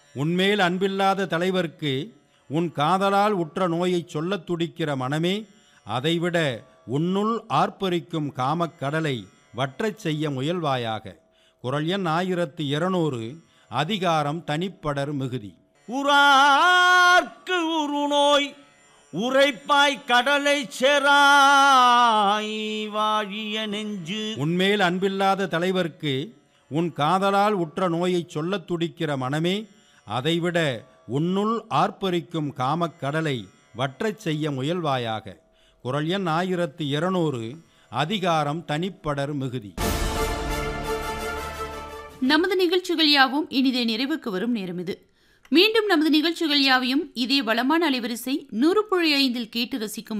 உன்மேல் அன்பில்லாத தலைவர்க்கு உன் காதலால் உற்ற நோயைச் சொல்லத் துடிக்கிற மனமே அதைவிட உன்னுள் ஆர்ப்பரிக்கும் காமக்கடலை வற்றச் செய்ய முயல்வாயாக குரல் எண் ஆயிரத்து இருநூறு அதிகாரம் தனிப்படர் மிகுதி உரார்க்கு உருநோய் உரைப்பாய் கடலை செராய் வாழிய நெஞ்சு உன்மேல் அன்பில்லாத தலைவர்க்கு உன் காதலால் உற்ற நோயைச் சொல்லத் துடிக்கிற மனமே அதைவிட உன்னுள் ஆர்ப்பரிக்கும் காமக்கடலை வற்றச் செய்ய முயல்வாயாக குரல் எண் ஆயிரத்து இருநூறு அதிகாரம் தனிப்படர் மிகுதி நமது நிகழ்ச்சிகள் யாவும் இனிதே நிறைவுக்கு வரும் நேரம் இது மீண்டும் நமது நிகழ்ச்சிகள் யாவையும் இதே வளமான அலைவரிசை நூறு புள்ளி ஐந்தில் கேட்டு ரசிக்கும்